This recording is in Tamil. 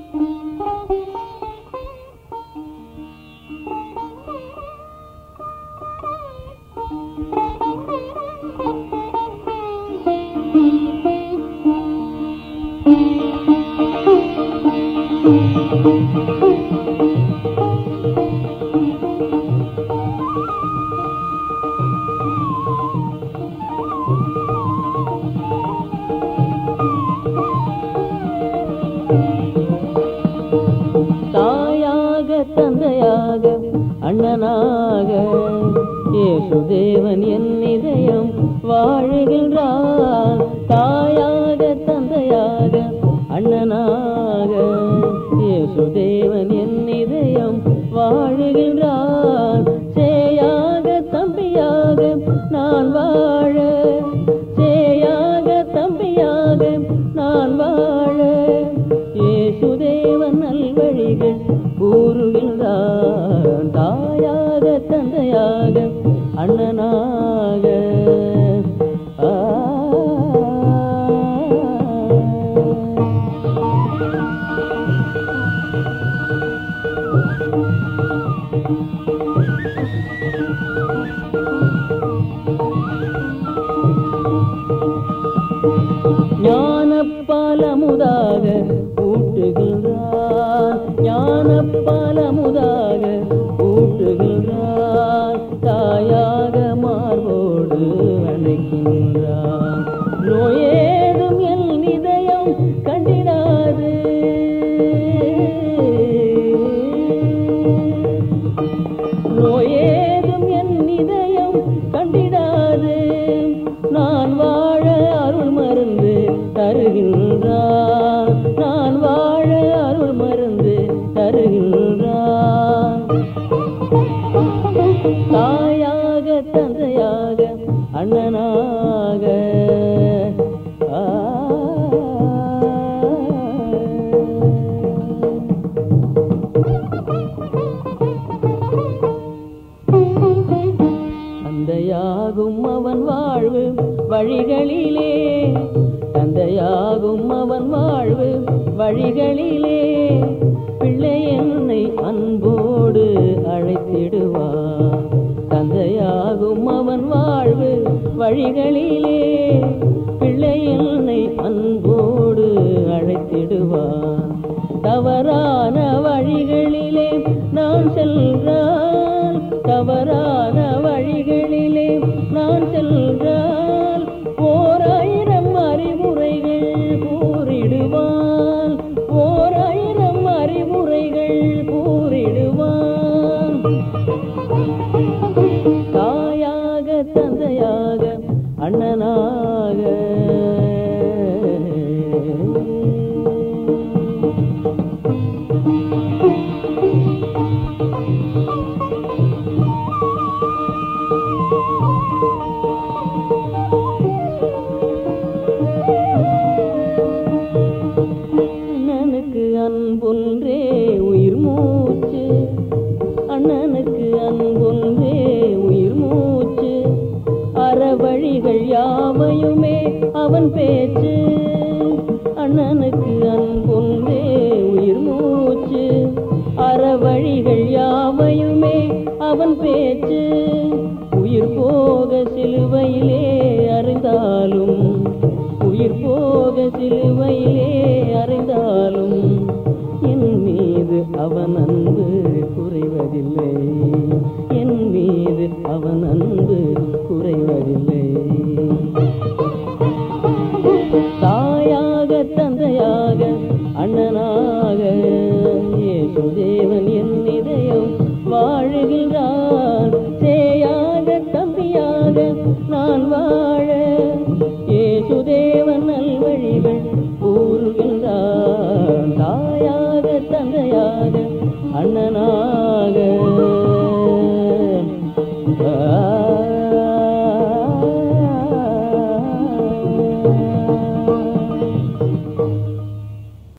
தாயாக தந்தையாக அண்ணனாக இயேசுதேவன் என் இதயம் வாழுகின்றார் தாயாக தந்தையாக அண்ணனாக இயேசுதேவன் என் இதயம் வாழுகின்றார் சேயாக தம்பியாக நான் வாழ சேயாக தம்பியாக நான் வாழ இயேசுதேவன் நல்வழிகள் கூறுகின்றான் தாயாக தந்தையாக அண்ணனாக ஆ. ஞானப்பாலமுதாக ஊட்டுகின்றான் ஞானப்பாலமுதாக ஊட்டுகின்றான் தாயாக மார்போடு அணைக்கின்றான் நோயேதும் என் இதயம் கண்டிடாது நோயேதும் என் இதயம் கண்டிடாது நான் வாழ அருள் மருந்து தருகின்றான் நான் வாழ அருள் மருந்து தருகின்றான் தாயாக தந்தையாக அண்ணனாக ஆ. தந்தையாகும் அவன் வாழ்வு வழிகளிலே தந்தையாகும் அவன் வாழ்வு வழிகளிலே பிள்ளை என்னை அன்போடு அழைத்திடுவான் தந்தையாகும் அவன் வாழ்வு வழிகளிலே பிள்ளை என்னை அன்போடு அழைத்திடுவான் தவறான வழிகளிலே நான் சென்றால் தவறான வழிகளிலே நான் சென்றால் ஓராயிரம் அறிவுரைகள் கூறிடுவான் ஓராயிரம் அறிவுரைகள் கூறிடுவான் தாயாக தந்தையாக அண்ணனாக அண்ணனுக்கு அன்பொன்றே உயிர் மூச்சு அண்ணனுக்கு அன்பொன்றே உயிர் மூச்சு அறவழிகள் யாவையுமே அவன் பேச்சு அண்ணனுக்கு அன்பொன்றே உயிர் மூச்சு அறவழிகள் யாவையுமே அவன் பேச்சு உயிர் போக சிலுவையிலே அறிந்தாலும் உயிர் போக சிலுவையிலே அறிந்தாலும் என் மீது அவன் அன்பு குறைவதில்லை என் மீது அவன் அன்பு குறைவதில்லை தாயாக தந்தையாக அண்ணனாக இயேசுதேவன் என் இதயம் வாழுகின்றான் சேயாக தம்பியாக நான் வாழ இயேசுதேவன் நல்வழிகள் கூறுகின்றான் தாயாக தந்தையாக அண்ணனாக